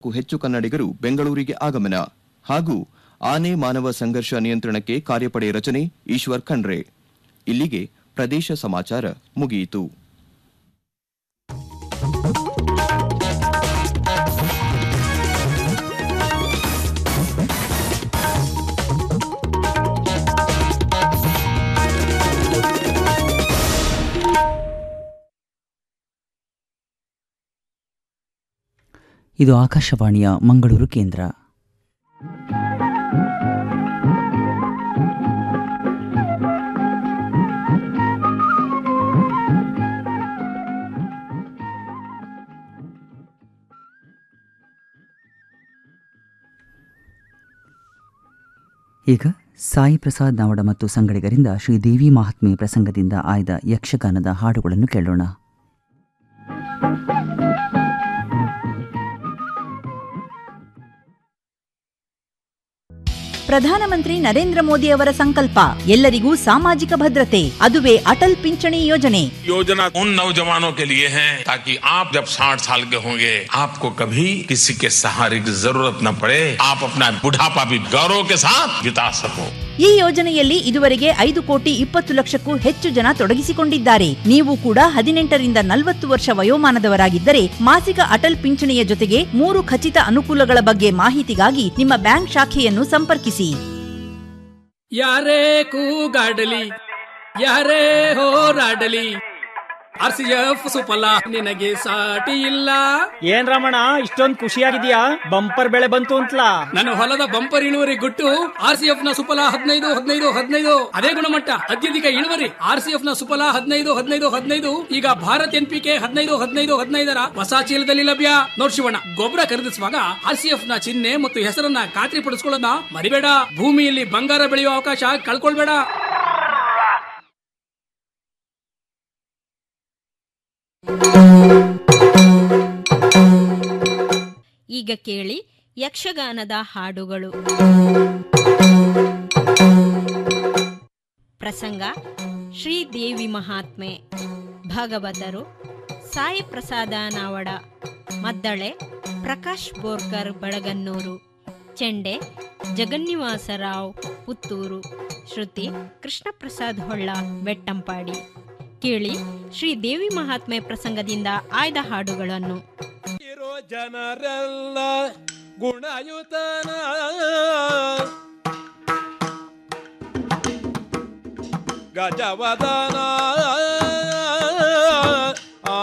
ಕ್ಕೂ ಹೆಚ್ಚು ಕನ್ನಡಿಗರು ಬೆಂಗಳೂರಿಗೆ ಆಗಮನ ಹಾಗೂ ಆನೆ ಮಾನವ ಸಂಘರ್ಷ ನಿಯಂತ್ರಣಕ್ಕೆ ಕಾರ್ಯಪಡೆ ರಚನೆ ಈಶ್ವರ್ ಖಂಡ್ರೆ ಇಲ್ಲಿಗೆ ಪ್ರದೇಶ ಸಮಾಚಾರ ಮುಗಿಯಿತು ಇದು ಆಕಾಶವಾಣಿಯ ಮಂಗಳೂರು ಕೇಂದ್ರ ಈಗ ಸಾಯಿ ಪ್ರಸಾದ್ ನಾವಡ ಮತ್ತು ಸಂಗಡಿಗರಿಂದ ಶ್ರೀ ದೇವಿ ಮಹಾತ್ಮೆ ಪ್ರಸಂಗದಿಂದ ಆಯ್ದ ಯಕ್ಷಗಾನದ ಹಾಡುಗಳನ್ನು ಕೇಳೋಣ ಪ್ರಧಾನಮಂತ್ರಿ ನರೇಂದ್ರ ಮೋದಿ ಅವರ ಸಂಕಲ್ಪ ಎಲ್ಲರಿಗೂ ಸಾಮಾಜಿಕ ಭದ್ರತೆ ಅದುವೇ ಅಟಲ್ ಪಿಂಚಣಿ ಯೋಜನೆ योजना उन नौजवानों के लिए है ताकि आप जब 60 साल के होंगे आपको कभी किसी के सहारे की जरूरत न पड़े आप अपना बुढ़ापा भी गौरव के साथ बिता सको ಈ ಯೋಜನೆಯಲ್ಲಿ ಇದುವರೆಗೆ ಐದು ಕೋಟಿ ಇಪ್ಪತ್ತು ಲಕ್ಷಕ್ಕೂ ಹೆಚ್ಚು ಜನ ತೊಡಗಿಸಿಕೊಂಡಿದ್ದಾರೆ ನೀವು ಕೂಡ ಹದಿನೆಂಟರಿಂದ ನಲವತ್ತು ವರ್ಷ ವಯೋಮಾನದವರಾಗಿದ್ದರೆ ಮಾಸಿಕ ಅಟಲ್ ಪಿಂಚಣಿಯ ಜೊತೆಗೆ ಮೂರು ಖಚಿತ ಅನುಕೂಲಗಳ ಬಗ್ಗೆ ಮಾಹಿತಿಗಾಗಿ ನಿಮ್ಮ ಬ್ಯಾಂಕ್ ಶಾಖೆಯನ್ನು ಸಂಪರ್ಕಿಸಿ ಯಾರೇ ಕೂಗಾಡಲಿ ಯಾರೇ ಹೋರಾಡಲಿ ಆರ್ ಸಿ ಎಫ್ ಸುಫಲ ನಿನಗೆ ಸಾಟಿ ಇಲ್ಲ ಏನ್ ರಮಣ ಇಷ್ಟೊಂದ್ ಖುಷಿಯಾಗಿದ್ಯಾ ಬಂಪರ್ ಬೆಳೆ ಬಂತು ಅಂತಲಾ ನನ್ನ ಹೊಲದ ಬಂಪರ್ ಇಳುವರಿ ಗುಟ್ಟು ಆರ್ ಸಿ ಎಫ್ ನ ಸುಫಲ ಹದಿನೈದು ಹದಿನೈದು ಹದಿನೈದು ಅದೇ ಗುಣಮಟ್ಟ ಅತ್ಯಧಿಕ ಇಳುವರಿ ಆರ್ ಸಿ ಎಫ್ ನ ಸುಫಲ ಹದಿನೈದು ಹದಿನೈದು ಹದಿನೈದು ಈಗ ಭಾರತ್ ಎನ್ ಪಿ ಕೆ ಹದಿನೈದು ಹದಿನೈದು ಹದಿನೈದರ ಹೊಸ ಚೀಲದಲ್ಲಿ ಲಭ್ಯ ನೋಡ್ ಶಿವಣ್ಣ ಗೊಬ್ಬರ ಖರೀದಿಸುವಾಗ ಆರ್ ಸಿ ಎಫ್ ನ ಚಿಹ್ನೆ ಮತ್ತು ಹೆಸರನ್ನ ಖಾತ್ರಿ ಪಡಿಸ್ಕೊಳ್ಳೋದನ್ನ ಮರಿಬೇಡ ಭೂಮಿಯಲ್ಲಿ ಬಂಗಾರ ಬೆಳೆಯುವ ಅವಕಾಶ ಕಳ್ಕೊಳ್ಬೇಡ ಈಗ ಕೇಳಿ ಯಕ್ಷಗಾನದ ಹಾಡುಗಳು ಪ್ರಸಂಗ ಶ್ರೀದೇವಿ ಮಹಾತ್ಮೆ ಭಾಗವತರು ಸಾಯಿ ಪ್ರಸಾದ ನಾವಡ ಮದ್ದಳೆ ಪ್ರಕಾಶ್ ಬೋರ್ಕರ್ ಬಳಗನ್ನೂರು ಚೆಂಡೆ ಜಗನ್ನಿವಾಸ ರಾವ್ ಪುತ್ತೂರು ಶ್ರುತಿ ಕೃಷ್ಣ ಪ್ರಸಾದ್ ಹೊಳ್ಳ ಬೆಟ್ಟಂಪಾಡಿ ಕೇಳಿ ಶ್ರೀ ದೇವಿ ಮಹಾತ್ಮೆ ಪ್ರಸಂಗದಿಂದ ಆಯ್ದ ಹಾಡುಗಳನ್ನು ಇರೋ ಜನರೆಲ್ಲ ಗುಣಯುತನ ಗಜವದನ ಆ,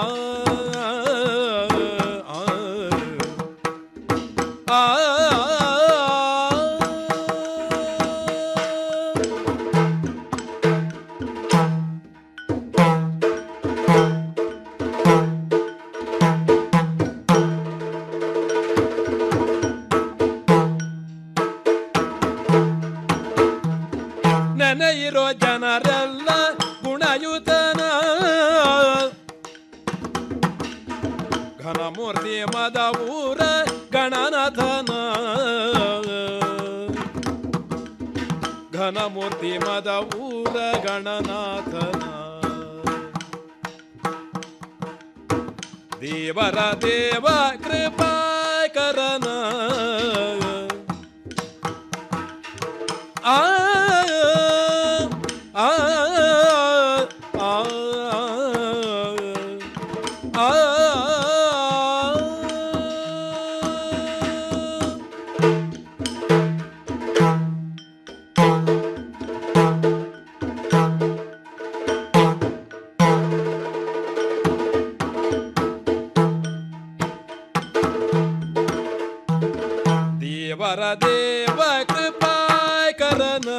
ಆ, ಆ, ನೆನೆಯಿರೋ ಜನರೆಲ್ಲ ಗುಣಯುತನ ಘನಮೂರ್ತಿ ಮದ ಊರ ಗಣನಾಥನ ಘನಮೂರ್ತಿ ಮದ ಊರ ಗಣನಾಥನ ದೇವರ ದೇವ ಕೃಪಾಕರನ ಆ ಆ ಆ ಆ ದೇವರ ದೇವ ಕೃಪಾಕರನ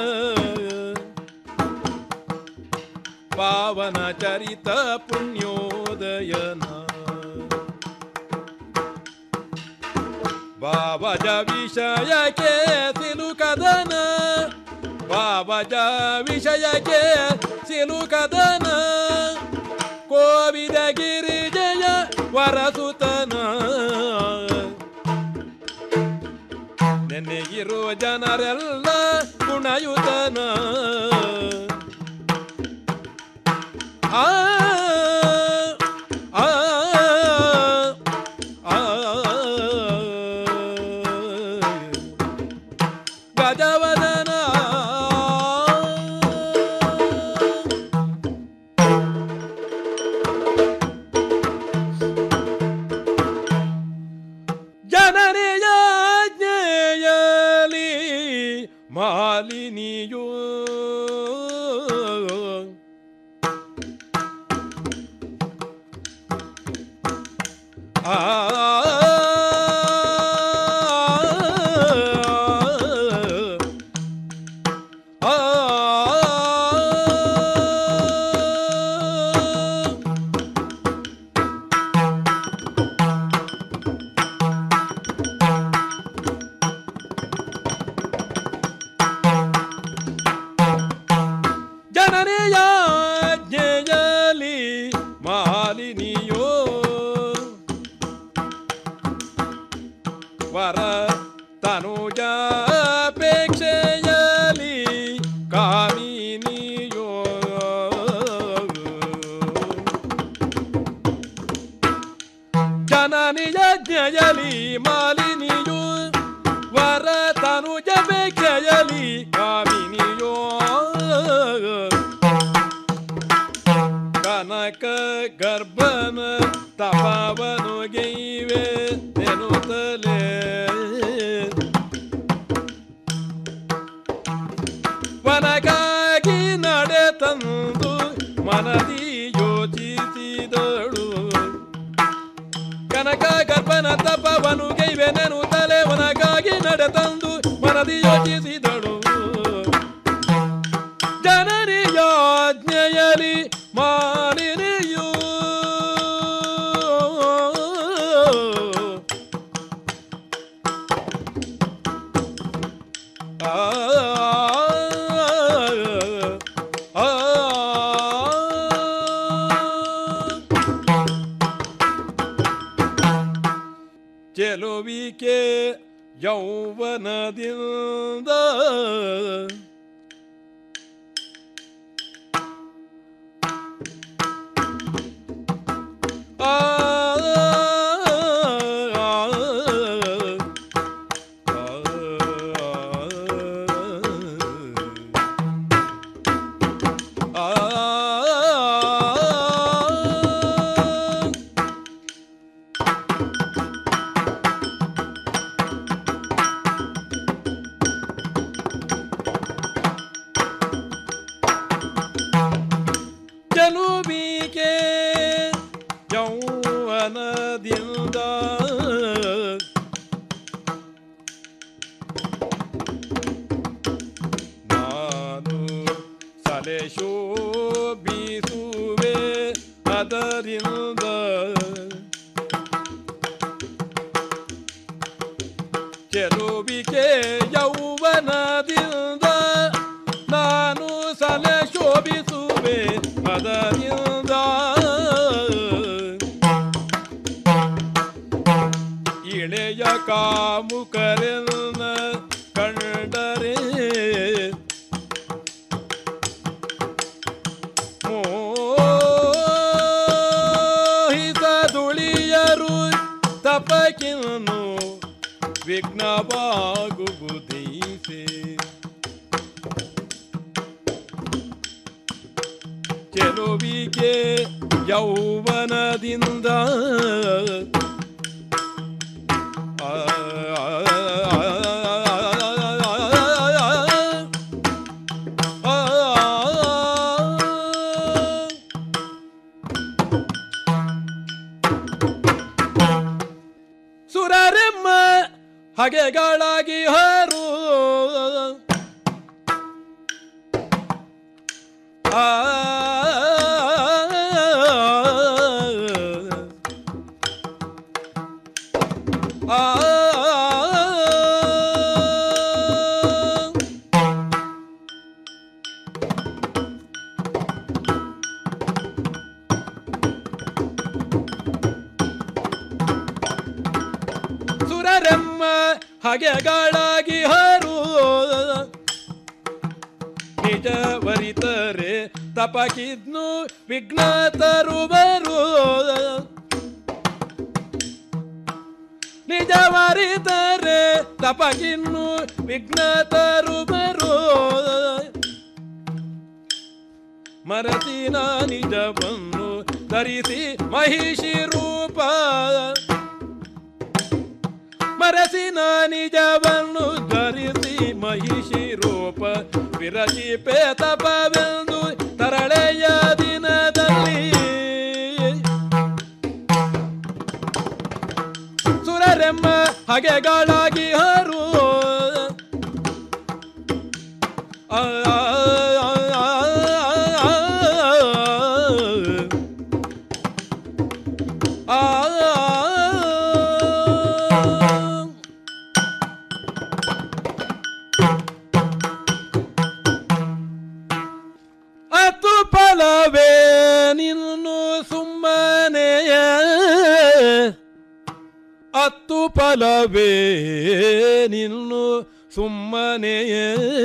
ಪಾವನ ಚರಿತ ಪುಣ್ಯೋದಯನ ಬಾಬಜ ವಿಷಯಕ್ಕೆ ಸಿಲುಕದನ ಬಾಬಜ ವಿಷಯಕ್ಕೆ ಸಿಲುಕದನ ಕೋವಿದ ಗಿರಿಜಯ ವರಸುತನ ನೆನೆಗಿರೋ ಜನರೆಲ್ಲ ಗುಣಯುತನ ಆ ಆ ಆ ಗಜವದನ ಜನನಿಯ ಜ್ಞೆಯಲಿ ಮಾಲಿನಿಯೋ ಆ ಆ ಜನನಿಯ ಜ್ಞೆಯಲಿ ಮಾಲಿನಿಯೋ ವರ ತನುಜಾಪೇಕ್ಷೆಯಲಿ ಕಾಮಿನಿಯೋ ಜನನಿಯ ಜ್ಞೆಯಲಿ ಮಾಲಿನಿಯೋ ವರ ತನುಜಪೇಕ್ಷೆಯಲಿ ಕಾಮಿನಿಯೋ ಕನಕ ಗರ್ಭನ ತಪವನು ಗೈವೆ ನೆನುತ್ತಲೇ ವನಗಾಗಿ ನಡೆ ತಂದು ಮನದಿ ಯೋಚಿಸಿದಳು ಕನಕ ಗರ್ಭನ ತಪವನು ಗೈವೆ ನೆನುತ್ತಲೇ ವನಗಾಗಿ ನಡೆ ತಂದು ಮನದಿ ಯೋಚಿಸಿದಳು ಜನನಿಯ ಜ್ಞೆಯಲಿ ಮಾಲಿನಿಯು ಆ ಆ ಚೆಲುವಿಕೆ ಯೌವನದಿಂದ ಆ ಚೆಲುವಿಗೆ ಯೌವನದಿಂದ ನಾನು ಸಲೆ ಶೋಭಿಸುವೆ ಅದರಿಂದ ಚೆಲುವಿಕೆ ಯೌವನದಿಂದ ನಾನು ಸಲೆ ಶೋಭಿಸುವೆ ಅದರಿಂದ ಇಳೆಯ ಕಾಮುಕರೆನ್ನ ಕಂಡರೆ ಮೋಹಿಸದುಳಿಯರು ತಪಕಿನ್ನು ವಿಘ್ನವಾಗುವುದೈಸೆ ಚೆಲುವಿಗೆ ಯೌವನದಿಂದ ಆ, ಆ, ಆ, ಆ, ಸುರರೆಮ್ಮ ಹಗೆಗಳಾಗಿ ಹರು ಆ ಆ ಸುರರೆಮ್ಮ ಹಗೆಗಳಾಗಿ ಹರು ನಿಜವರಿತರೆ ತಪಕಿದ್ನು ವಿಘ್ನ ತರುವರು ನಿಜವರಿತರೆ ತಪಕಿನ್ನು ವಿಘ್ನತರು ಬರೋ ಮರತಿನ ನಿಜವನ್ನು ಧರಿಸಿ ಮಹಿಷಿ ರೂಪ ಮರಸಿನ ನಿಜವನ್ನು ಧರಿಸಿ ಮಹಿಷಿ ರೂಪ ವಿರಚಿ ತಪವೆಂದು ತರಳೆಯ ದಿನದಲ್ಲಿ ಸುರರೆಮ್ಮ ಹಗೆಗಳಾಗಿ ಹರು ಆ, ಆ, ಆ, ಆ, ಆ, ಆ. ಅತ್ತು ಫಲವೇ ನಿನ್ನು ಸುಮ್ಮನೆಯ ಅತ್ತು ಫಲವೇ ನಿನ್ನು ಸುಮ್ಮನೆಯ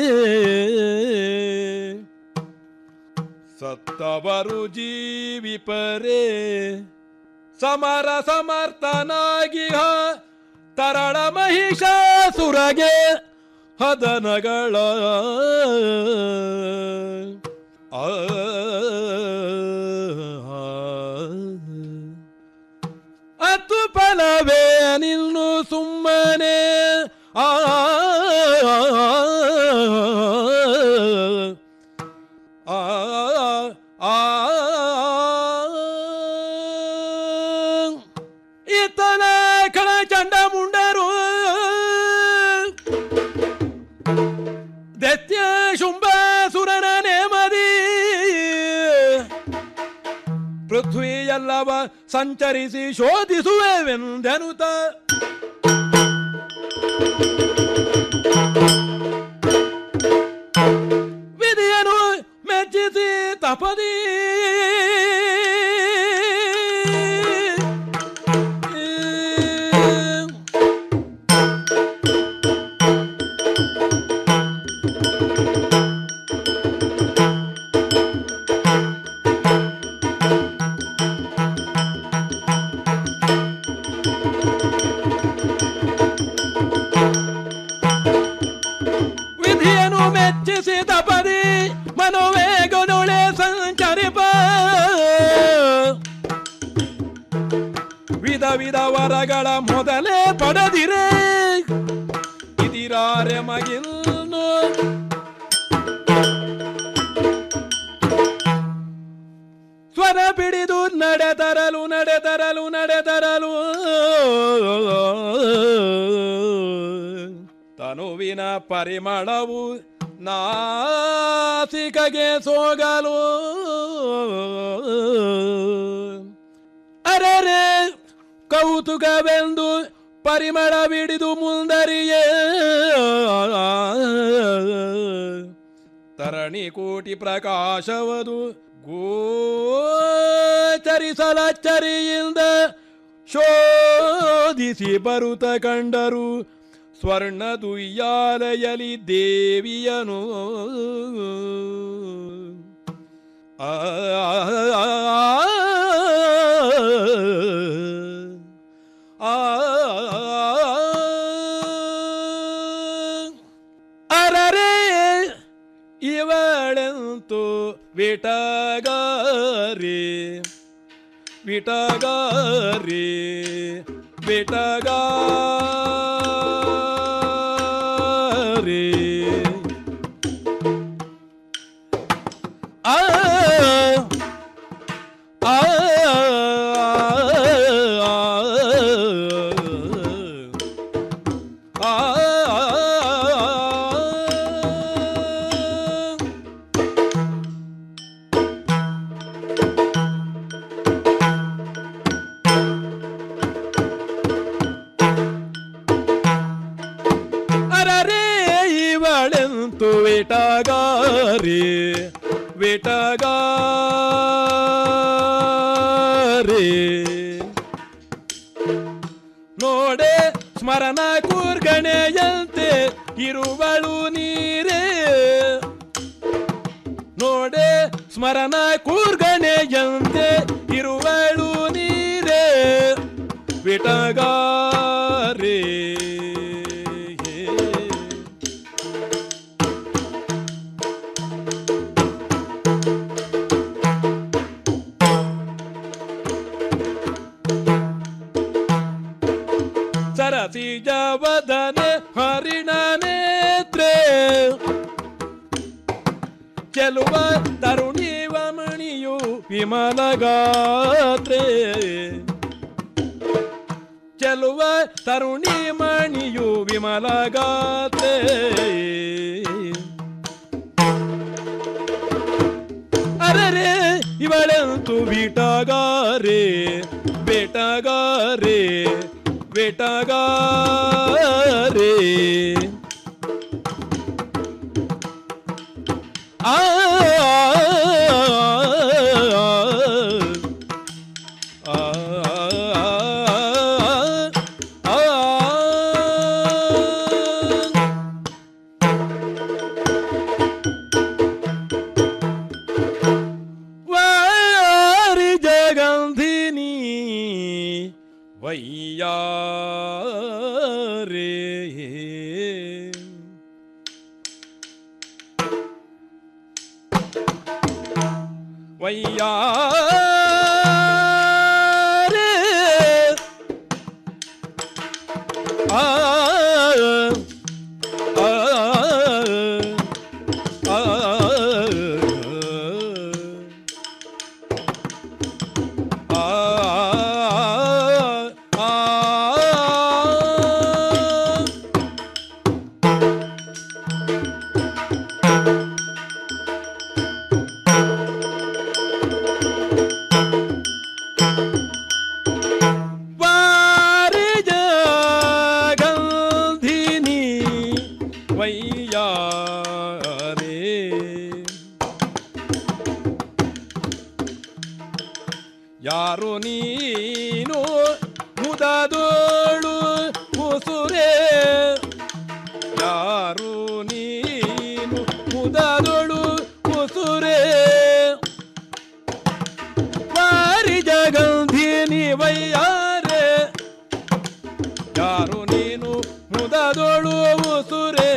ಸತ್ತವರು ಜೀವಿಪರೇ ಸಮರ ಸಮರ್ಥನಾಗಿ ಹ ತರಳ ಮಹಿಷಾಸುರಗೆ ಹದನಗಳ ಆ ಅತ್ತು ಫಲವೇ ನಿಲ್ಲು ಸುಮ್ಮನೆ ಆ ಆ ಆ ಇತನ ಕಳ ಚಂಡ ಮುಂಡರು ದೈತ್ಯ ಶುಂಭಾಸುರನ ನೇಮದಿ ಪೃಥ್ವಿ ಎಲ್ಲವ ಸಂಚರಿಸಿ ಶೋಧಿಸುವೆವೆಂದೆನುತ ವಿಧಿಯನು ಮೆಚ್ಚಿಸಿ ತಪದಿ ವಿಧಿಯನು ಮೆಚ್ಚಿಸಿ ತಪದಿ ಮನೋವೇಗನೊಳೆ ಸಂಚರಿಪ ವಿಧ ವಿಧ ವರಗಳ ಮೊದಲೇ ಪಡೆದಿರೆ ಇದಿರಾರೆ ಮಗಿಲ್ನು ಸ್ವರ ಬಿಡಿದು ನಡೆತರಲು ನಡೆತರಲು ನಡೆತರಲು ತನುವಿನ ಪರಿಮಳವು ನಾಸಿಕಗೆ ಸೋಗಲು ಅರೆರೆ ಕೌತುಕವೆಂದು ಪರಿಮಳ ಬಿಡಿದು ಮುಂದರಿಯೇ ತರಣಿ ಕೋಟಿ ಪ್ರಕಾಶವದು ಗೋಚರಿಸಲಚ್ಚರಿಯಿಂದ ಶೋಧಿಸಿ ಬರುತ್ತ ಕಂಡರು ಸ್ವರ್ಣ ದುಯ್ಯಾಲಯಲಿ ದೇವಿಯನು ಆ ಅರರೆ ಇವಳೆಂತು ವಿಟಗಾರಿ ವಿಟಗಾರಿ ವಿಟಗಾರಿ ಆ ಆ ಅರರೆ ಇವಳೆಂತು ವಿಟಗಾರಿ ವಿಟಗಾರಿ ನೋಡೆ ಸ್ಮರಣ ಕೂರ್ಗಣೆಯಂತೆ ಇರುವಳು ನೀರೇ ನೋಡೆ ಸ್ಮರಣ ಕೂರ್ಗಣೆಯಂತೆ ಇರುವಳು ನೀರೇ ವಿಟಗಾರಿ ಸತಿಜವದನೆ ಹರಿಣನೇತ್ರೆ ಚೆಲುವ ತರುಣೀವ ಮಣಿಯು ವಿಮಲಗಾತ್ರೆ ಚೆಲುವ ತರುಣಿ ಮಣಿಯು ವಿಮಲಗಾತ್ರೆ ಅರರೆ ಇವಳೆಂತು ಬೀಟಗಾರೆ ಬೇಟಗಾರೆ ಬೇಟಗಾರೆ ಆ ಆ ವಾರಿ ಜಗಂಧಿನಿ ವೈಯಾರೆ ವೈಯಾರೆ ಆ ಆ ಆ ಗಂಧಿನಿ ವೈಯಾರೇ ಯಾರು ನೀನು ಮುದದೋಳು ಮುಸುರೆ ಯಾರು ನೀನು ಮುದದೋಳು ಮುಸುರೆ ಮಾರಿ ಜಗಂಧಿನಿ ವೈಯಾರೆ ಯಾರು ನೀನು ಮುದದೋಳು ಮುಸುರೆ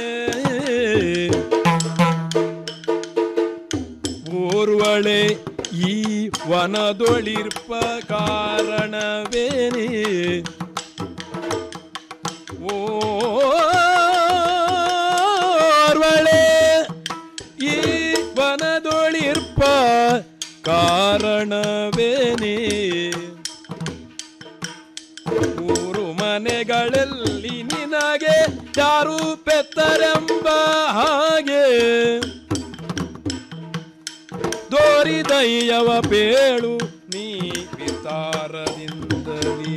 ಓರ್ವಳೆ ಈ ವನದೊಳಿರ್ಪ ಕಾರಣವೇನೆ ಓರ್ವಳೆ ಈ ವನದೊಳಿರ್ಪ ಕಾರಣವೇನೆ ಮೂರು ಮನೆಗಳಲ್ಲಿ ನಿನಗೆ ಯಾರು ಪೆತ್ತರೆಂಬ ಹಾಗೆ ದೋರಿದಯ್ಯವ ಪೇಳು ನೀ ವಿಸ್ತಾರದಿಂದಲೀ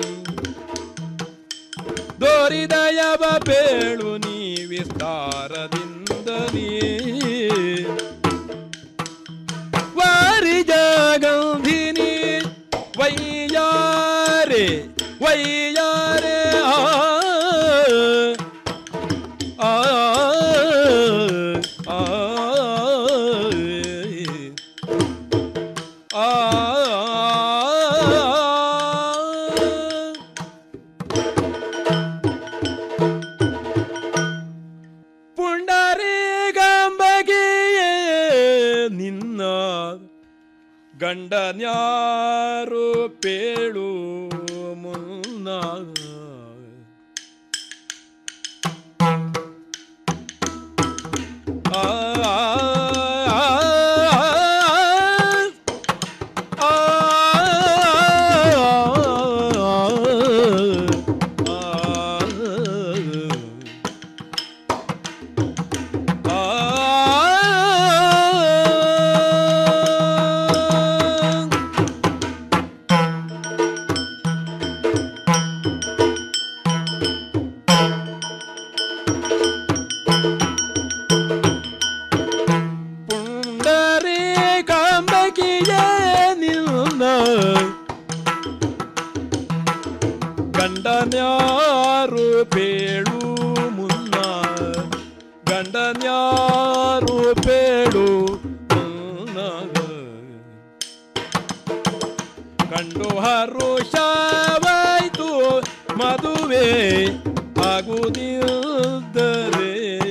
ದೋರಿದಯವ ಪೇಳು ನೀ ವಿಸ್ತಾರದಿಂದಲೀ ವಾರಿ ಜಗಂಧಿನಿ ವೈಯಾರೆ ವೈಯಾರೆ ಆ ಆ ಆ ಆ ಪುಂಡರೀಗಂಬಗಿಯೇ ನಿನ್ನ ಗಂಡನ್ಯಾರು ಪೇಳು ಮುನ್ನ ಆ ಆ, ಆ, ಪುಂಡರಿ ಕಾಂಬಕಿಯೇ ನಿನ್ನ ಗಂಡನ್ಯಾರು ಪೇಳು ಮುನ್ನ ಗಂಡನ್ಯಾರು ಪೇಳು ಮುನ್ನ ಕಂಡು ಹರುಷವಾಯ್ತು ಮದುವೆ ಆಗುವುದಿದ್ದರೆ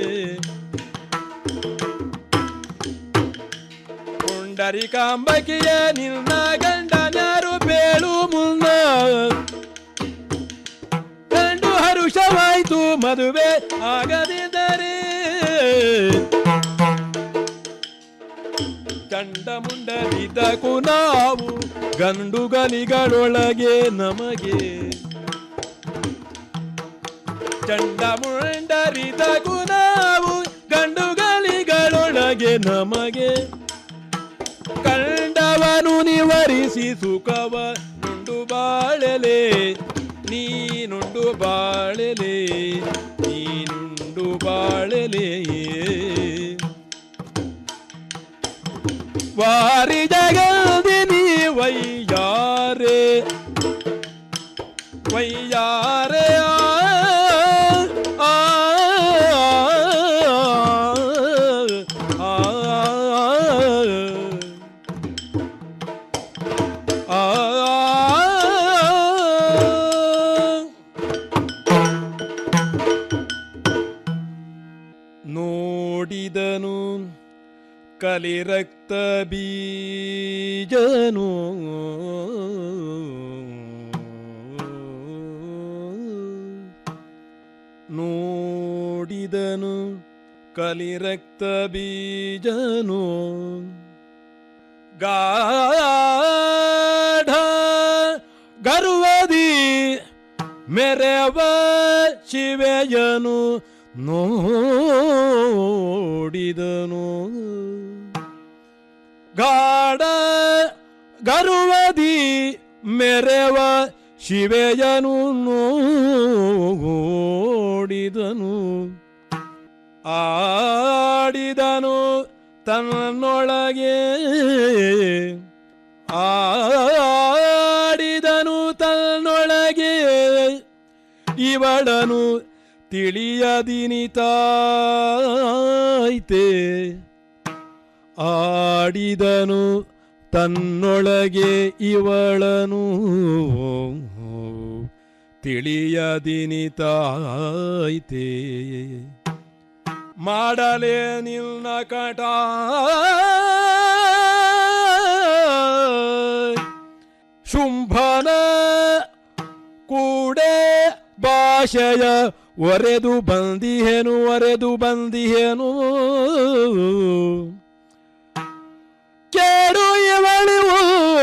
ಪುಂಡರಿಕಾಂಬಕಿಯ ನಿನ್ನ ಗಂಡನ್ಯಾರು ಬೇಳು ಮುನ್ನ ಕಂಡು ಪರುಷವಾಯ್ತು ಮದುವೆ ಆಗದಿದ್ದರೆ ಚಂಡಮುಂಡರಿದ್ದಕ್ಕೂ ನಾವು ಗಂಡುಗಲಿಗಳೊಳಗೆ ನಮಗೆ ಚಂಡಮುಂಡರಿದ್ದಕ್ಕೂ ನಾವು ಗಂಡುಗಲಿಗಳೊಳಗೆ ನಮಗೆ ಕಂಡವನು ನಿವರಿಸಿ ಸುಖವ ನುಂಡು ಬಾಳಲೆ ನೀನುಂಡು ಬಾಳಲೆ ನೀನುಂಡು ಬಾಳಲೆ ವಾರಿ ಜಗದಿ ನೀ ವೈಯಾರೆ ವೈಯಾರೆ ಆ, ಆ, ಆ, ನೋಡಿದನು ಕಲಿರಕ್ತ ಬೀಜನು ನೋಡಿದನು ಕಲಿರಕ್ತ ಬೀಜನು ಗಾಢ ಗರ್ವದಿ ಮೆರವ ಶಿವೆಯನು ನೋಡಿದನು ಗಾಢ ಗರ್ವದಿ ಮೆರವ ಶಿವೆಯನು ನೋಡಿದನು ಆಡಿದನು ತನ್ನೊಳಗೆ ಆಡಿದನು ತನ್ನೊಳಗೆ ಇವಳನು ತಿಳಿಯದಿನಿತಾಯ್ತೆ ಆಡಿದನು ತನ್ನೊಳಗೆ ಇವಳನು ತಿಳಿಯದಿನಿತಾಯ್ತೆ ಮಾಡಲೇ ನಿನ್ನ ಕಟ ಶುಂಭನ ಕೂಡೆ ಭಾಷೆಯ ಒರೆದು ಬಂದಿಹೆನು ಒರೆದು ಬಂದಿಹೆನು ಕೇಳು ಇವಳಿವು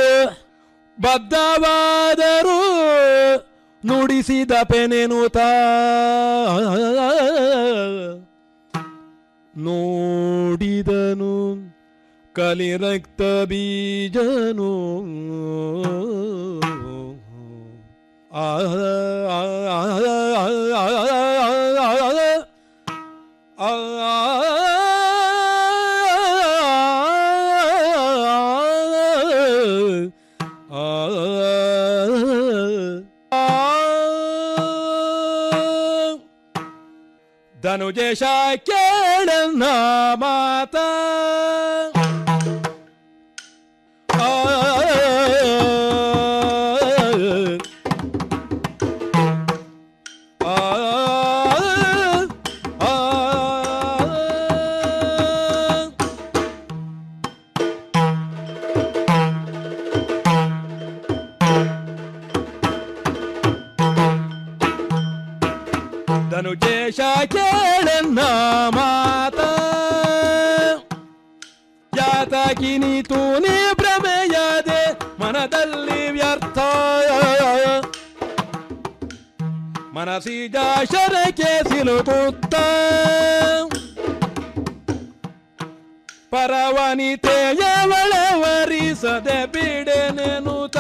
ಬದ್ಧವಾದರು ನುಡಿಸಿದ ಪೆನೆನುತ ನೋಡಿದನು ಕಲಿರಕ್ತ ಬೀಜನು ಆ ಆ, ಆ, ಆ, ಆ, ಆ, ಧನುಜೇಶ ಕೇಳನ್ನ ಮಾತ ಆ, ಆ, ಆ, ಧನುಜೇಶ ಕೇಳನ್ನ ಮಾತ ಯಾತಕಿನಿ ತೂನಿ ಭ್ರಮೆಯದೆ ಮನದಲ್ಲಿ ವ್ಯರ್ಥ ಮನಸಿಜ ಶರಕ್ಕೆ ಸಿಲುಕುತ್ತ ಪರವನಿತೆಯವಳವರಿಸದೆ ಬಿಡೆನೆನುತ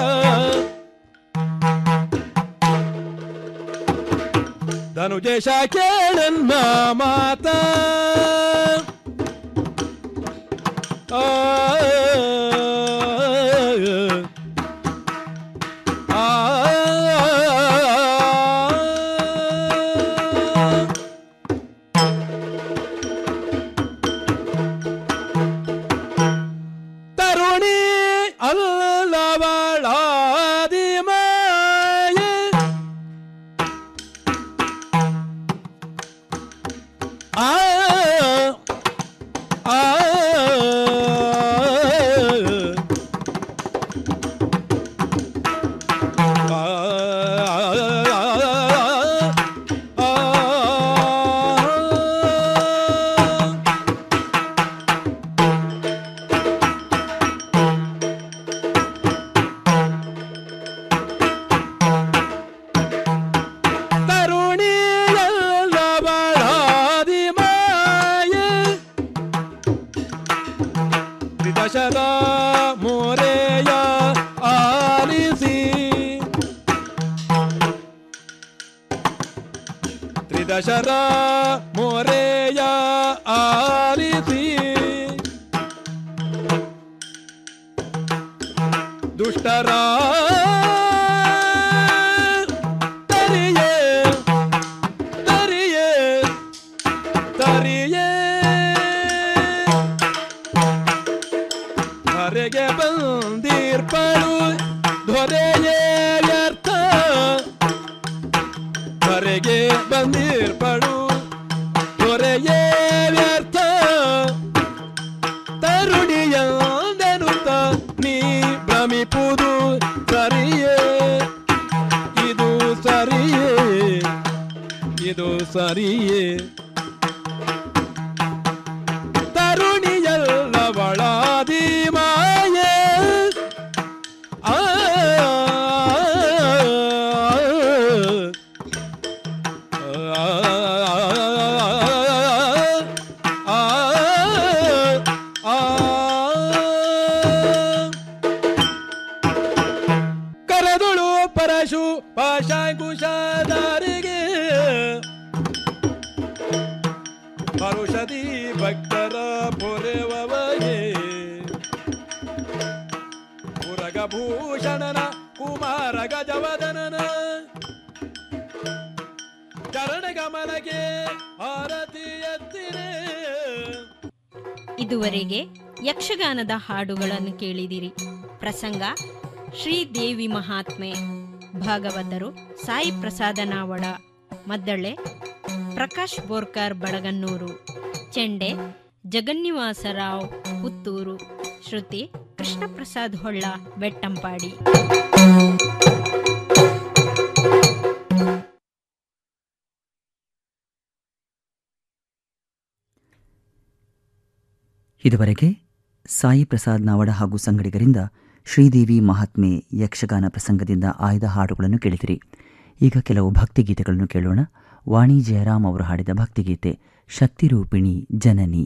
ಧನುಜೇಶ ಕೇಳನ್ನ ಮಾತ ಆ, ಆ, ತರುಣಿ ಅಲ್ಲವಳಾದಿ ಮಾಯೆ ಆ ಆ ದಶರ ಮೊರೆಯ ಆಲಿಸಿ ದುಷ್ಟರ ತರಿಯೇ ತರಿಯೇ ತರಿಯೇ ಧರೆಗೆ ಬಂದಿರ್ಪಳು ಧ್ವರೆಯೇ ವ್ಯರ್ಥ ಧರೆಗೆ ಬಂದಿರ್ಪಳು ಧ್ವರೆಯೇ ವ್ಯರ್ಥ ತರುಣಿಯಂದೆನುತ್ತ ನೀ ಭ್ರಮಿಪುದು ಸರಿಯೇ ಇದು ಸರಿಯೇ ಇದು ಸರಿಯೇ ತರುಣಿಯಲ್ಲವಳಾದಿ ಮಾಯೆ ಆ ಕರೆದುಳು ಪರಶು ಪಾಶಾಂಕುಶಾದಾರಿಗೆ ಪರುಷದಿ ಭಕ್ತರ ಪೊರೆವಗೆ ಪುರಗಭೂಷಣನ ಕುಮಾರ ಗಜವದನನ ಚರಣ ಗಮನಕ್ಕೆ ಆರತಿ ಎತ್ತಿರೆ ಇದುವರೆಗೆ ಯಕ್ಷಗಾನದ ಹಾಡುಗಳನ್ನು ಕೇಳಿದಿರಿ ಪ್ರಸಂಗ ಶ್ರೀದೇವಿ ಮಹಾತ್ಮೆ ಭಾಗವತರು ಸಾಯಿ ಪ್ರಸಾದ ನಾವಡ ಮದ್ದಳೆ ಪ್ರಕಾಶ್ ಬೋರ್ಕರ್ ಬಡಗನ್ನೂರು ಚೆಂಡೆ ಜಗನ್ನಿವಾಸರಾವ್ ಪುತ್ತೂರು ಶ್ರುತಿ ಕೃಷ್ಣಪ್ರಸಾದ್ ಹೊಳ್ಳ ಬೆಟ್ಟಂಪಾಡಿ ಇದುವರೆಗೆ ಸಾಯಿ ಪ್ರಸಾದ್ ನಾವಡ ಹಾಗೂ ಸಂಗಡಿಗರಿಂದ ಶ್ರೀದೇವಿ ಮಹಾತ್ಮೆ ಯಕ್ಷಗಾನ ಪ್ರಸಂಗದಿಂದ ಆಯ್ದ ಹಾಡುಗಳನ್ನು ಕೇಳಿದಿರಿ ಈಗ ಕೆಲವು ಭಕ್ತಿಗೀತೆಗಳನ್ನು ಕೇಳೋಣ ವಾಣಿ ಜಯರಾಮ್ ಅವರು ಹಾಡಿದ ಭಕ್ತಿಗೀತೆ ಶಕ್ತಿರೂಪಿಣಿ ಜನನಿ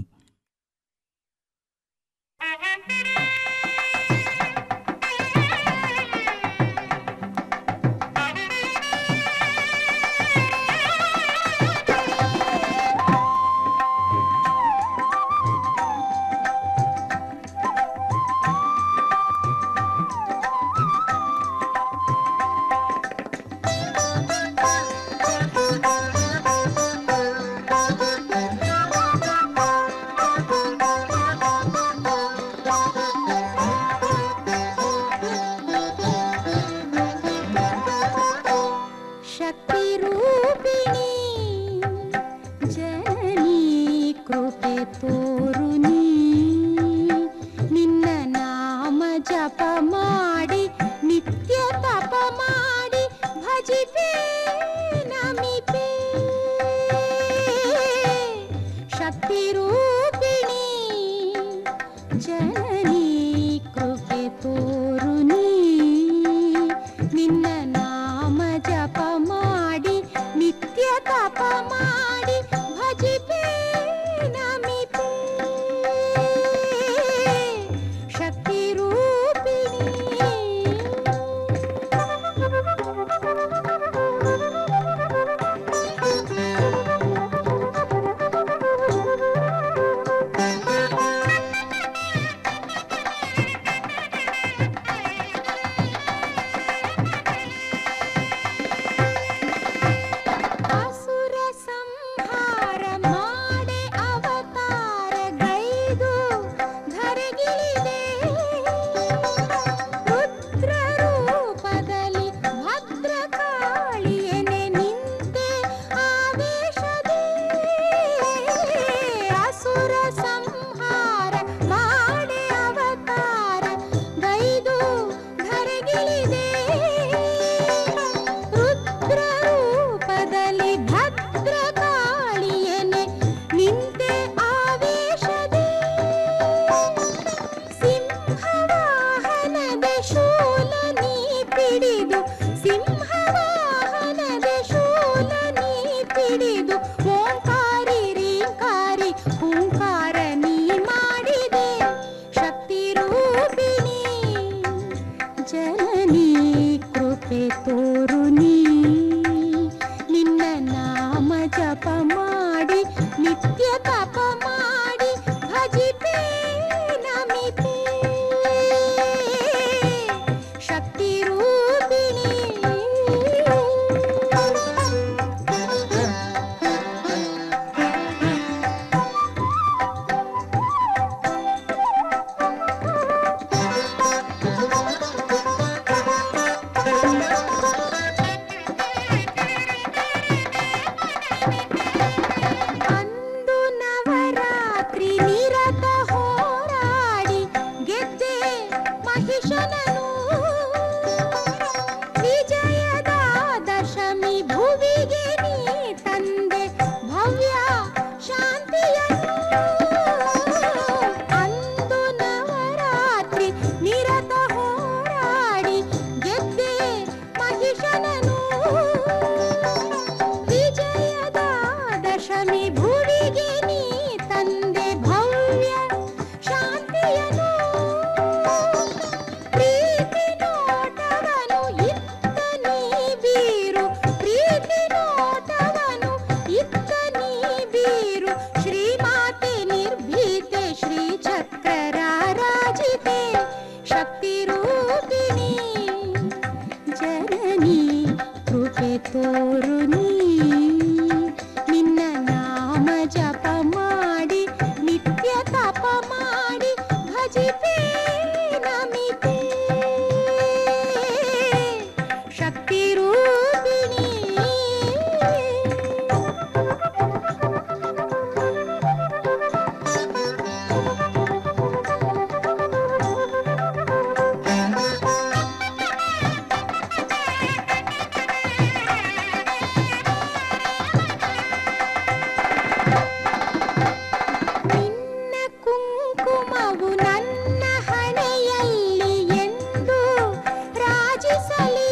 ಶಕ್ತಿರೂಪಿಣಿ ಜನನಿ ಕೃಪೆ ತೋರು ನೀ ನಿನ್ನ ನಾಮ ಜಪ ಮಾಡಿ ನಿತ್ಯ ತಪ ಮಾಡಿ ಭಜಿಪೆ ನಮಿಪೆ ಶಕ್ತಿರೂಪಿಣಿ ಜನನಿ ಕೃಪೆ ತೋರು ನೀ ನಿನ್ನ ನಾಮ ಜಪ ಮಾಡಿ ನಿತ್ಯ ತಪ ಮಾಡಿ ಭಜಿಪೆ ನಮಿಪೆ ಶಕ್ತಿ ಅಸುರ ಸಂಹಾರ ಮಾಡೆ ಅವತಾರ ಗೈದು ಧರೆಗಿಳಿದೆ ರುದ್ರ ರೂಪದಲ್ಲಿ ಭದ್ರಕಾಳಿಯನೆ ನಿಂತೆ ಆವೇಶದೆ ಅಸುರ ಸಂಹಾರ ಮಾಡೆ ಅವತಾರ ಗೈದು ಧರೆಗಿಳಿದೆ ರುದ್ರ ರೂಪದಲ್ಲಿ ಭದ್ರಕಾಳಿಯನೆ ನಿಂತೆ ಆವೇಶದೆ ಸಿಂಹವಾಹನದ ಶೂಲ ನೀ ಪಿಡಿದು ಸಿಂಹವಾಹನದ ಶೂಲ ನೀ ಪಿಡಿದು ಓಂಕಾರಿ ರೀಂಕಾರಿ ಹೂಂಕಾರ ನೀ ಮಾಡಿದೆ ಶಕ್ತಿ ರೂಪಿಣಿ ಜನನಿ ಕೃಪೆ ತೋರು ನೀ ನಿನ್ನ ನಾಮ ಜಪ ಜಪ ಮಾಡಿ ನಿತ್ಯ ತಪ ಮಾಡಿ ಭಜಿಪೆ ನಮಿಪೆ ಶಕ್ತಿ ರೂಪಿಣಿ ಅಂದು ನವರಾತ್ರಿ ನಿರತ ಹೋರಾಡಿ ಗೆದ್ದೆ ಮಹಿಷನನು ವಿಜಯದ ದಶಮಿ ಭುವಿಗೆ ನೀ ತಂದೆ ಭವ್ಯ ಶಾಂತಿಯನು ಅಂದು ನವರಾತ್ರಿ ನಿರತ ಹೋರಾಡಿ ಗೆದ್ದೆ ಮಹಿಷನನು ವಿಜಯದ ದಶಮಿ ಭುವಿಗೆ ನೀ ತಂದೆ ಭವ್ಯ ಶಾಂತಿಯನು ಪ್ರೀತಿ ನೋಟವನು ಇತ್ತ ನೀ ಬೀರು ಪ್ರೀತಿ ನೋಟವನು ಇತ್ತ ನೀ ಬೀರು ಶ್ರೀಮಾತೆ ನಿರ್ಭೀತೆ ಶ್ರೀ ಚಕ್ರ ರಾಜಿತೆ ಶಕ್ತಿ ರೂಪಿಣಿ ಜನನಿ ಕೃಪೆ ತೋರು ನೀ ನಿನ್ನ ನಾಮ ಜಪ ಮಾಡಿ ನಿತ್ಯ ತಪ ಮಾಡಿ ಭಜಿಪೆ ನಮಿತೆ ಶಕ್ತಿ ರೂಪಿಣಿ ನಿನ್ನ ಕುಂಕುಮವು ನನ್ನ ಹಣೆಯಲ್ಲಿ ಎಂದು ರಾಜಿಸಲಿ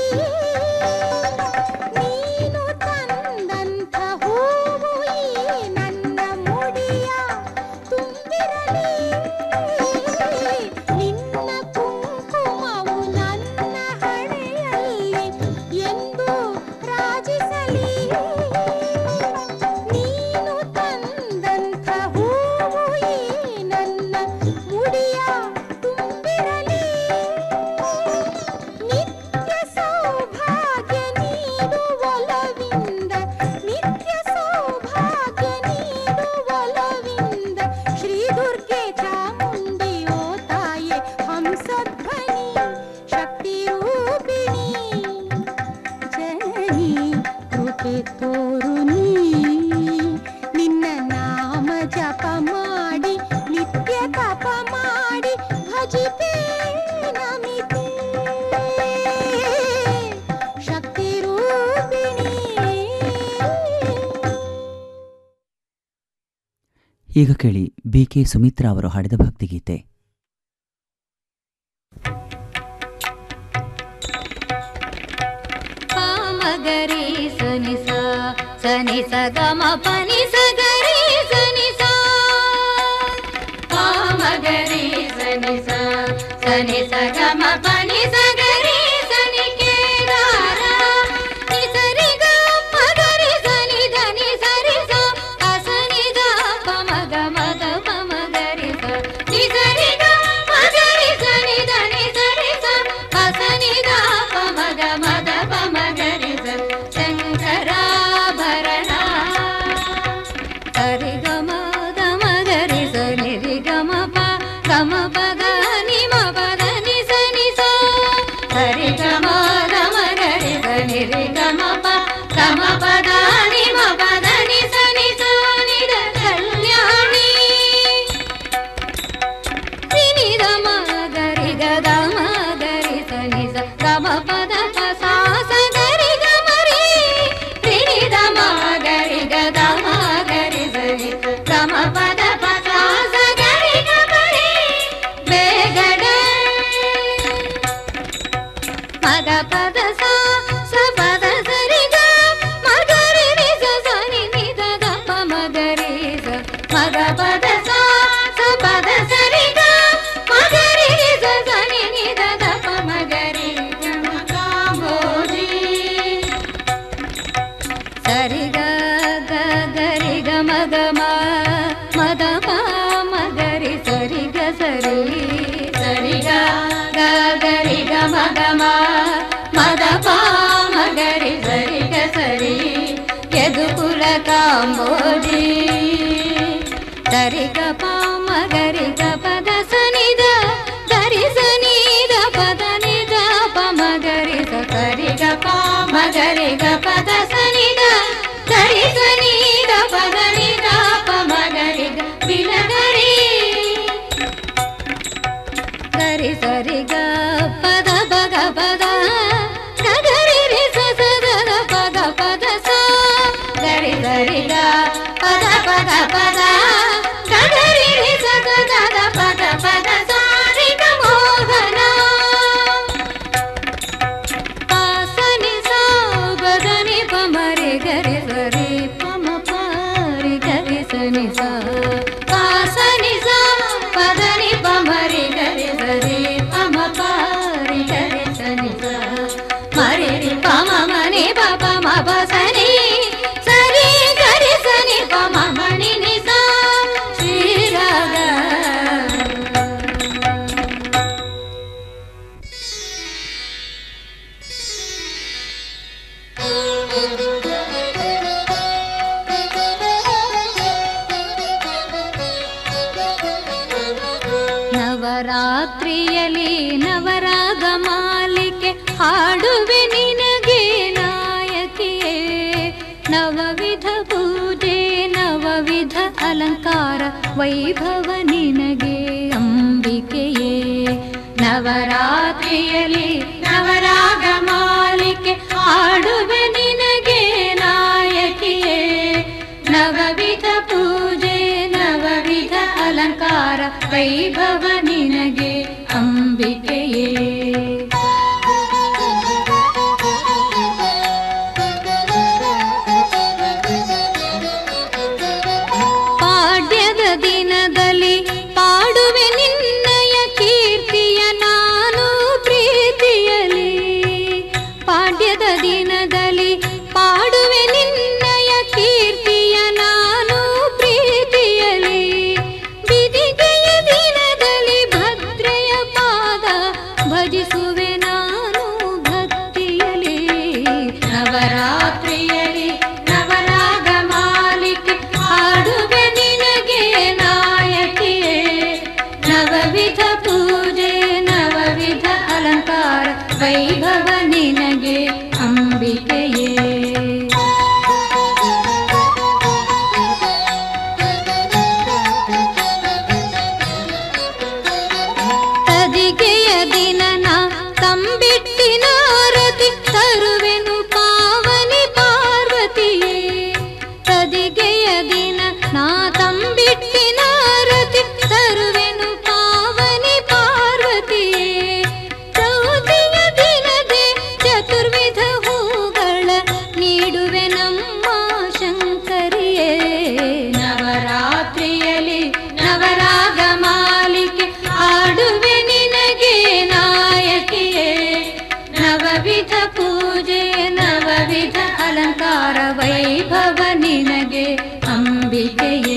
ನೀನು ತಂದಂಥ ಹೂವು ಈ ನನ್ನ ಮುಡಿಯ ತುಂಬಿರಲಿ ನಿನ್ನ ಕುಂಕುಮವು ನನ್ನ ಹಣೆಯಲ್ಲಿ ಎಂದು ರಾಜಿಸಲಿ ನೀನು ತಂದಂಥ ಹೂವು ಈ ನನ್ನ ಮುಡಿಯ ತುಂಬಿರಲಿ ನಿತ್ಯ ಸೌಭಾಗ್ಯ ನೀಡು ಒಲವಿಂದ ನಿತ್ಯ ಸೌಭಾಗ್ಯ ನೀಡು ಒಲವಿಂದ ಶ್ರೀ ದುರ್ಗೆ ಚಾಮುಂಡಿ ಓ ತಾಯೆ ಹಂಸಧ್ವನಿ ಶಕ್ತಿ ರೂಪಿಣಿ ಜನನಿ ಕೃಪೆ ತೋರು ನೀ ನಿನ್ನ ನಾಮ ಜಪ ಮಾಡಿ ನಿತ್ಯ ತಪ ಮಾಡಿ ಭಜಿಪೆ ನಮಿತೆ ಶಕ್ತಿ ರೂಪಿಣಿ ಈಗ ಕೇಳಿ ಬಿ ಕೆ ಸುಮಿತ್ರಾ ಅವರು ಹಾಡಿದ ಭಕ್ತಿಗೀತೆ ಪಾಮಗರಿ ಸನಿ ಸ ಸನಿ ಸ ಗಮ ಪನಿ ಸ ಗರಿ ಸನಿ ಸ ಪಾಮಗರಿ ಸನಿ ಸ ಸನಿ ಸ ಗಮ ಪನಿ ಸ ಗರಿ ಸನಿ ಕೇದಾರ ನಿ ಸರಿ ಗ ಮಗರಿ ಸನಿ ಧನಿ ಸರಿ ಸ ಅಸನಿ ದ ಪಮಗ ಮಗ ಪಮಗರಿ ಸ ನಿ ಸರಿ ಗ ಮಗರಿ ಸನಿ ಧನಿ ಸರಿ ಸ ಅಸನಿ ದ ಪಮಗ ಮಗ ಪಮಗರಿ ಸ ಶಂಕರಾಭರಣ ಸರಿ ಗಮ ಗಮ ಗರಿ ಸ ನಿರಿ ಗಮ ಪ ಗಮ ಪದ ನಿ ಮ ಪದ ನಿ ಸ ನಿ ಸ ಸರಿ ಗಮ ಗಮ ಗರಿ ಸ ನಿರಿ ಗಮ ಪ ಗಮ ಪದ ನಿ ಮ ಪದ ನಿ ಸ ನಿ ಸ ನಿ ದ ಕಲ್ಯಾಣಿ ನಿ ದ ಮ ಗರಿ ಗ ದ ಮ ಗರಿ ಸ ನಿ ಸ ಗ ಮ ಪದ ಪ ಸಾ ಸ ಗರಿ ಗ ಮ ರಿ ರಿ ನಿ ದ ಮ ಗರಿ ಗ ದ ಮ ಗರಿ ಸ ನಿ ಸ ಗ ಮ ಪದ ಪ ಸಾ ಸ ಗರಿ ಗ ಮ ರಿ ಬೇಗಡೆ ಮಗ ಪದ ಸಾ ಸ ಪದ ಸರಿ ಗ ಮಗರಿ ರಿ ಸ ಸ ನಿ ನಿ ದ ದ ಪ ಮಗರಿ ಸ ಮಗ ಪದ ಸಾ ಸ ಪದ ಸರಿ ಗ ಮಗರಿ ರಿ ಸ ಸ ನಿ ನಿ ದ ದ ಪ ಮಗರಿ ಗ ಮ ಗ ಮೋದಿ ಸರಿ ಗ ಗ ಗ ಓಡಿ ದರಿಗ ಪಾಮ ಗರಿಗ ಪದ ಸನಿದ ಗರಿ ಸನಿದ ಪದ ನಿದ ಪಮ ಗರಿಗ ಗರಿಗ ಪಾಮ ಗರಿಗ ಪದ ಸನಿದ ಗರಿ ಸನಿದ ಪದ ನಿದ ಪಮ ಗರಿಗ ಬಿಲಗರಿ ಗರಿ ಸರಿ ಗ ಪದ ಬಗ ಪದ ಗರಿ ರಿ ಸ ಸ ದ ದ ಪದ ಪದ ಸ ಗರಿ ಸರಿ ಗ ಪದ ಪದ ಪದ ಗರಿ ರಿ ಸ ದ ದ ದ ಪದ ಪದ ಸ ರಿ ಗ ಮೋಹನ ಪಾಸನಿ ಸ ಬದನಿ ಪಮರಿ ಗರಿ ಸರಿ ಪಮ ಪಾರಿ ಗರಿ ಸನಿ ಸ ಪಾಸನಿ ಸ ಪದನಿ ಪಮರಿ ಗರಿ ಸರಿ ಪಮ ಪಾರಿ ಗರಿ ಸನಿ ಸ ಮರಿ ರಿ ಪಮ ಮನಿ ಪಪ ಮ ಬಸನಿ ಸರಿ ಗರಿ ಸನಿ ಪಮ ಮಣಿ ನಿ ಸ ಶ್ರೀರಾಗ ನವರಾತ್ರಿಯಲ್ಲಿ ನವರಾಗ ಮಾಲಿಕೆ ಹಾಡುವೆ ನಿನಗೆ ನಾಯಕಿಯೇ ನವವಿಧ ಪೂಜೆ ನವವಿಧ ಅಲಂಕಾರ ವೈಭವ ನಿನಗೆ ಅಂಬಿಕೆಯೇ ನವರಾತ್ರಿಯಲ್ಲಿ ನವರಾಗ ಮಾಲಿಕೆ ಹಾಡುವೆ ನಿನಗೆ ನಾಯಕಿಯೇ ನವವಿಧ ಪೂಜೆ ನವವಿಧ ಅಲಂಕಾರ ವೈಭವ ನಿನಗೆ ಅಂಬಿಕೆಯೇ ಪಾಡ್ಯದ ದಿನದಲ್ಲಿ ಪಾಡುವೆ ನಿನ್ನಯ ಕೀರ್ತಿಯ ನಾನು ಪ್ರೀತಿಯಲಿ ಪಾಡ್ಯದ ದಿನದಲ್ಲಿ ಪಾಡುವೆ ನಿನ್ನಯ ಕೀರ್ತಿಯ ನಾನು ಪ್ರೀತಿಯಲಿ ಬಿದಿಗೆಯ ದಿನದಲ್ಲಿ ಭದ್ರೆಯ ಪಾದ ಭಜಿಸುವೆ ನಾನು ಭಕ್ತಿಯಲಿ ನವರಾತ್ರಿಯಲಿ ನವರಾಗ ಮಾಲಿಕೆ ಹಾಡುವೆ ನಿನಗೆ ನಾಯಕಿಯೇ ನವವಿಧ ಪೂಜೆ ನವವಿಧ ಅಲಂಕಾರ ವೈಭವ ನಿನಗೆ ಅಂಬಿಕೆಯೇ ತದಿಗೆಯ ದಿನನ ತಂಬಿಟ್ಟಿನ ರತಿ ತರುವೆನು ಪಾವನಿ ಪಾರ್ವತಿಯೇ ತದಿಗೆಯ ದಿನ ನಾ ತಂಬಿಟ್ಟಿನ ರತಿ ತರುವೆನು ಪಾವನಿ ಪಾರ್ವತಿಯೇ ಚೌತಿಯ ದಿನದೆ ಚತುರ್ವಿಧ ಹೂಗಳ ನೀಡುವೆ ನಮ್ಮ ಶಂಕರಿಯೇ ನವರಾತ್ರಿಯಲ್ಲಿ ನವರಾಗ ಮಾಲಿಕೆ ಹಾಡುವೆ ನಿನಗೆ ನಾಯಕಿಯೇ ನವವಿಧ ಪೂಜೆ ನವವಿಧ ಅಲಂಕಾರ ವೈಭವ ನಿನಗೆ ಅಂಬಿಕೆಯೇ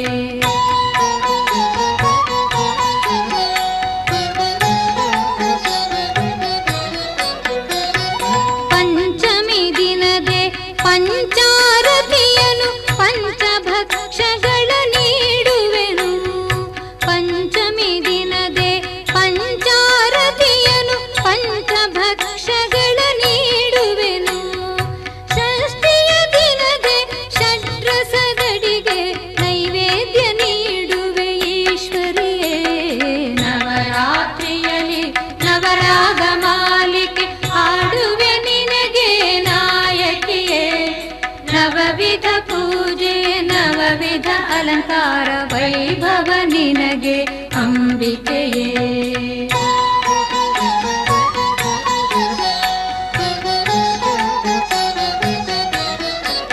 ಪಂಚಮಿ ದಿನದೆ ಪಂಚಾರತಿಯನು ಪಂಚಭಕ್ಷಗಳ ನೀಡುವೆನು ಪಂಚಮಿ ದಿನದೆ ಪಂಚಾರತಿಯನು ಪಂಚಭಕ್ಷಗಳ ನೀಡುವೆನು ಷಷ್ಠಿಯ ದಿನದೆ ಷಡ್ರಸದಡಿಗೆ ನೈವೇದ್ಯ ನೀಡುವೆ ಈಶ್ವರಿಯೇ ನವರಾತ್ರಿಯಲ್ಲಿ ನವರಾಗ ಮಾಲಿಕೆ ಹಾಡುವೆ ನಿನಗೆ ನಾಯಕಿಯೇ ನವವಿಧ ಪೂಜೆ ನವವಿಧ ಅಲಂಕಾರ ವೈಭವ ನಿನಗೆ ಅಂಬಿಕೆಯೇ